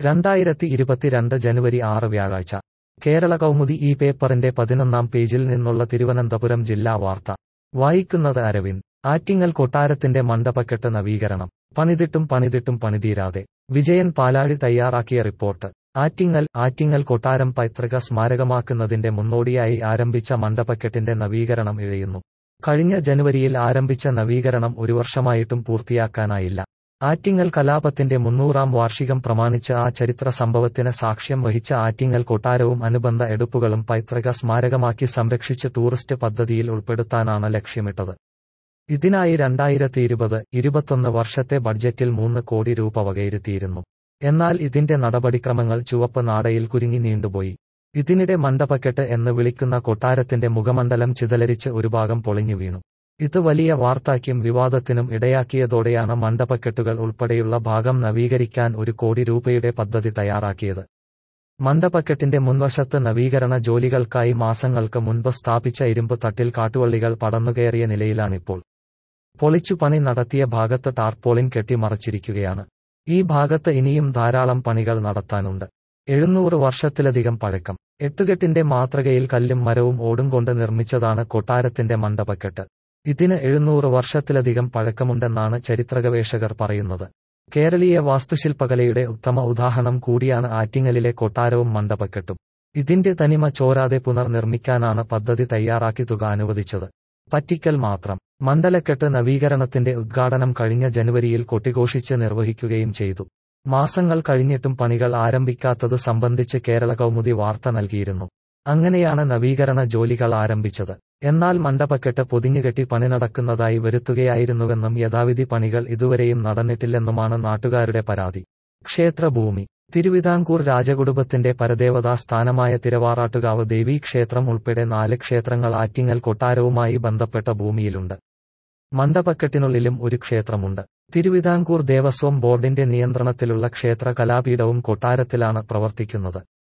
രണ്ടായിരത്തി ഇരുപത്തിരണ്ട് ജനുവരി ആറ് വ്യാഴാഴ്ച കേരള കൗമുദി ഈ പേപ്പറിന്റെ പതിനൊന്നാം പേജിൽ നിന്നുള്ള തിരുവനന്തപുരം ജില്ലാ വാർത്ത വായിക്കുന്നത് അരവിന്ദ് ആറ്റിങ്ങൽ കൊട്ടാരത്തിന്റെ മണ്ഡപക്കെട്ട് നവീകരണം പണിതിട്ടും പണിതിട്ടും പണിതീരാതെ വിജയൻ പാലാഴി തയ്യാറാക്കിയ റിപ്പോർട്ട് ആറ്റിങ്ങൽ ആറ്റിങ്ങൽ കൊട്ടാരം പൈതൃക സ്മാരകമാക്കുന്നതിന്റെ മുന്നോടിയായി ആരംഭിച്ച മണ്ഡപക്കെട്ടിന്റെ നവീകരണം ഇഴയുന്നു കഴിഞ്ഞ ജനുവരിയിൽ ആരംഭിച്ച നവീകരണം ഒരു വർഷമായിട്ടും പൂർത്തിയാക്കാനായില്ല ആറ്റിങ്ങൽ കലാപത്തിന്റെ മുന്നൂറാം വാർഷികം പ്രമാണിച്ച് ആ ചരിത്ര സംഭവത്തിന് സാക്ഷ്യം വഹിച്ച ആറ്റിങ്ങൽ കൊട്ടാരവും അനുബന്ധ എടുപ്പുകളും പൈതൃക സ്മാരകമാക്കി സംരക്ഷിച്ച് ടൂറിസ്റ്റ് പദ്ധതിയിൽ ഉൾപ്പെടുത്താനാണ് ലക്ഷ്യമിട്ടത് ഇതിനായി രണ്ടായിരത്തി ഇരുപത് ഇരുപത്തൊന്ന് വർഷത്തെ ബഡ്ജറ്റിൽ മൂന്ന് കോടി രൂപ വകയിരുത്തിയിരുന്നു എന്നാൽ ഇതിന്റെ നടപടിക്രമങ്ങൾ ചുവപ്പ് നാടയിൽ കുരുങ്ങി നീണ്ടുപോയി ഇതിനിടെ മണ്ഡപക്കെട്ട് എന്ന് വിളിക്കുന്ന കൊട്ടാരത്തിന്റെ മുഖമണ്ഡലം ചിതലരിച്ച് ഒരു ഭാഗം പൊളിഞ്ഞു വീണു ഇത് വലിയ വാർത്താക്കും വിവാദത്തിനും ഇടയാക്കിയതോടെയാണ് മണ്ഡപക്കെട്ടുകൾ ഉൾപ്പെടെയുള്ള ഭാഗം നവീകരിക്കാൻ ഒരു കോടി രൂപയുടെ പദ്ധതി തയ്യാറാക്കിയത് മണ്ഡപക്കെട്ടിന്റെ മുൻവശത്ത് നവീകരണ ജോലികൾക്കായി മാസങ്ങൾക്ക് മുൻപ് സ്ഥാപിച്ച ഇരുമ്പ് തട്ടിൽ കാട്ടുവള്ളികൾ പടന്നുകയറിയ നിലയിലാണിപ്പോൾ പൊളിച്ചു പണി നടത്തിയ ഭാഗത്ത് ടാർപോളിൻ കെട്ടിമറച്ചിരിക്കുകയാണ് ഈ ഭാഗത്ത് ഇനിയും ധാരാളം പണികൾ നടത്താനുണ്ട് എഴുന്നൂറ് വർഷത്തിലധികം പഴക്കം എട്ടുകെട്ടിന്റെ മാതൃകയിൽ കല്ലും മരവും ഓടും കൊണ്ട് നിർമ്മിച്ചതാണ് കൊട്ടാരത്തിന്റെ മണ്ഡപക്കെട്ട് ഇതിന് എഴുന്നൂറ് വർഷത്തിലധികം പഴക്കമുണ്ടെന്നാണ് ചരിത്രഗവേഷകർ പറയുന്നത് കേരളീയ വാസ്തുശില്പകലയുടെ ഉത്തമ ഉദാഹരണം കൂടിയാണ് ആറ്റിങ്ങലിലെ കൊട്ടാരവും മണ്ഡപക്കെട്ടും ഇതിന്റെ തനിമ ചോരാതെ പുനർനിർമ്മിക്കാനാണ് പദ്ധതി തയ്യാറാക്കി തുക അനുവദിച്ചത് പറ്റിക്കൽ മാത്രം മണ്ഡലക്കെട്ട് നവീകരണത്തിന്റെ ഉദ്ഘാടനം കഴിഞ്ഞ ജനുവരിയിൽ കൊട്ടിഘോഷിച്ച് നിർവഹിക്കുകയും ചെയ്തു മാസങ്ങൾ കഴിഞ്ഞിട്ടും പണികൾ ആരംഭിക്കാത്തതു സംബന്ധിച്ച് കേരള കൗമുദി വാർത്ത നൽകിയിരുന്നു അങ്ങനെയാണ് നവീകരണ ജോലികൾ ആരംഭിച്ചത് എന്നാൽ മണ്ഡപക്കെട്ട് പൊതിഞ്ഞുകെട്ടി പണി നടക്കുന്നതായി വരുത്തുകയായിരുന്നുവെന്നും യഥാവിധി പണികൾ ഇതുവരെയും നടന്നിട്ടില്ലെന്നുമാണ് നാട്ടുകാരുടെ പരാതി ക്ഷേത്രഭൂമി തിരുവിതാംകൂർ രാജകുടുംബത്തിന്റെ പരദേവതാ സ്ഥാനമായ തിരവാറാട്ടുകാവ് ദേവീ ക്ഷേത്രം ഉൾപ്പെടെ നാല് ക്ഷേത്രങ്ങൾ ആറ്റിങ്ങൽ കൊട്ടാരവുമായി ബന്ധപ്പെട്ട ഭൂമിയിലുണ്ട് മണ്ഡപക്കെട്ടിനുള്ളിലും ഒരു ക്ഷേത്രമുണ്ട് തിരുവിതാംകൂർ ദേവസ്വം ബോർഡിന്റെ നിയന്ത്രണത്തിലുള്ള ക്ഷേത്ര കലാപീഠവും കൊട്ടാരത്തിലാണ് പ്രവർത്തിക്കുന്നത്